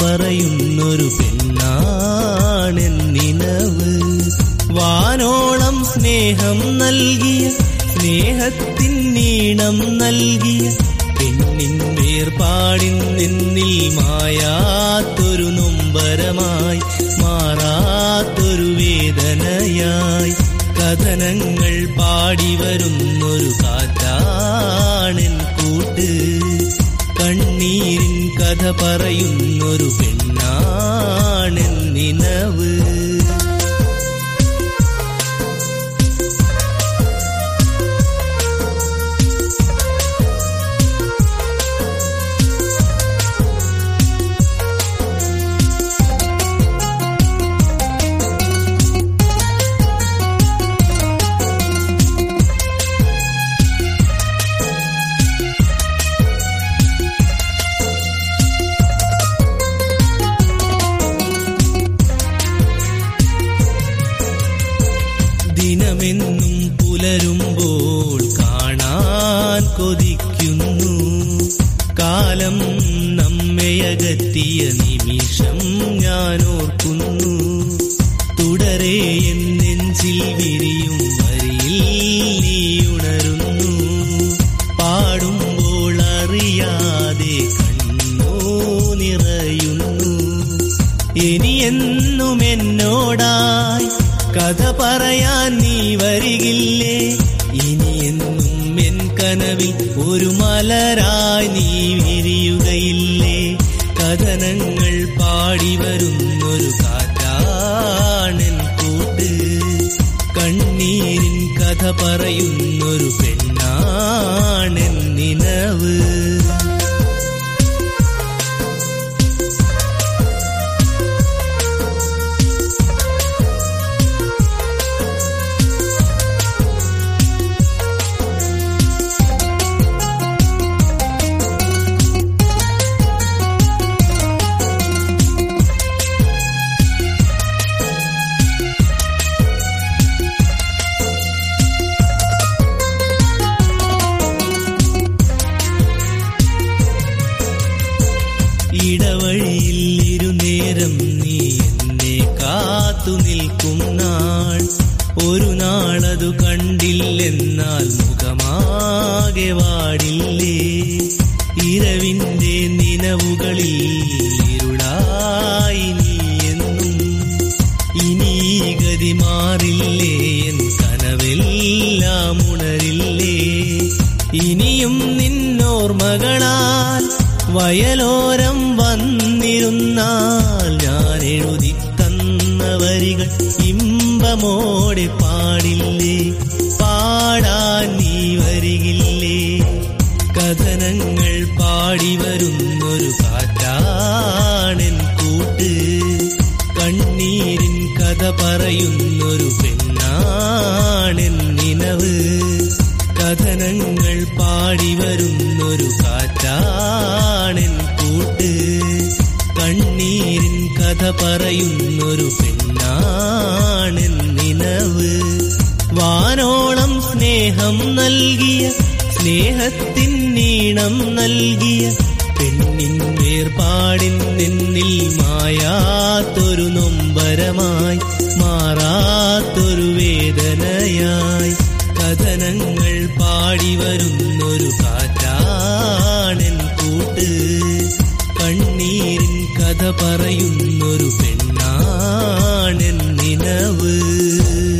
പറയുന്നൊരു പെണ്ണാണെന്നിനവ് വാനോളം സ്നേഹം നൽകിയ സ്നേഹത്തിൻ നീണം നൽകിയ പെണ്ണിൻ വേർപാടിൻ നിന്നിൽ മായാത്തൊരു നൊമ്പരമായി മാറാത്തൊരു വേദനയായി കഥനങ്ങൾ പാടി വരുന്നൊരു കാറ്റാണെൻ കൂട്ട് കണ്ണീരിൻ കഥ പറയുന്നൊരു പെണ്ണാണെൻ നിനവ് ദിനമെന്നും പുലരുമ്പോൾ കാണാൻ കൊതിക്കുന്നു കാലം നമ്മയകറ്റിയ നിമിഷം ഞാൻ ഓർക്കുന്നു തുടരെ എൻ നെഞ്ചിൽ വിരിയും വരിയിൽ നീ ഉണരുന്നു പാടുമ്പോൾ അറിയാതെ കണ്ണോ നിറയുന്നു ഇനിയെന്നും എന്നോടായി കഥ പറയാൻ നീ വരികില്ലേ ഇനിയെന്നും എൻ കനവിൽ ഒരു മലരായി നീ വിരിയുകയില്ലേ കഥനങ്ങൾ പാടി വരുന്നൊരു കാറ്റാണെൻ കൂട്ട് കണ്ണീരിൻ കഥ പറയുന്നൊരു പെണ്ണാണെൻ നിനവ് ഇടവഴിയിൽ ഇരുനേരം നീ എന്നെ കാത്തു നിൽക്കും നാൾ ഒരു നാളതു കണ്ടില്ലെന്നാൽ മുഖമാകെ വാടില്ലേ ഇരവിന്റെ നിലവുകളിൽ ഇരുളായി നീ എന്നും ഇനി ഈ ഗതി മാറില്ലേ എൻ കനവെല്ലാം ഉണരില്ലേ ഇനിയും നിന്നോർമകളാൽ വയലോരം വന്നിരുന്നാൽ ഞാൻ എഴുതി തന്ന വരികൾ ഇമ്പമോടെ പാടില്ലേ പാടാൻ നീ വരികില്ലേ കഥനങ്ങൾ പാടി വരുന്നൊരു കാറ്റാണെൻ കൂട്ട് കണ്ണീരിൻ കഥ പറയുന്നൊരു പെണ്ണാണെൻ നിനവ് കഥനങ്ങൾ പാടി വരുന്നൊരു കാറ്റാണെൻ കൂട്ട് കണ്ണീരിൻ കഥ പറയുന്നൊരു പെണ്ണാണെൻ നിനവ് വാനോളം സ്നേഹം നൽകിയ സ്നേഹത്തിൻ നീണം നൽകിയ പെണ്ണിൻ വേർപാടിൻ നിന്നിൽ മായാത്തൊരു നൊമ്പരമായി മാറാത്തൊരു വേദനയായി കഥനങ്ങൾ പാടി വരുന്നൊരു കാറ്റാണെൻ കൂട്ട് കണ്ണീരിൻ കഥ പറയുന്നൊരു പെണ്ണാണെൻ നിനവ്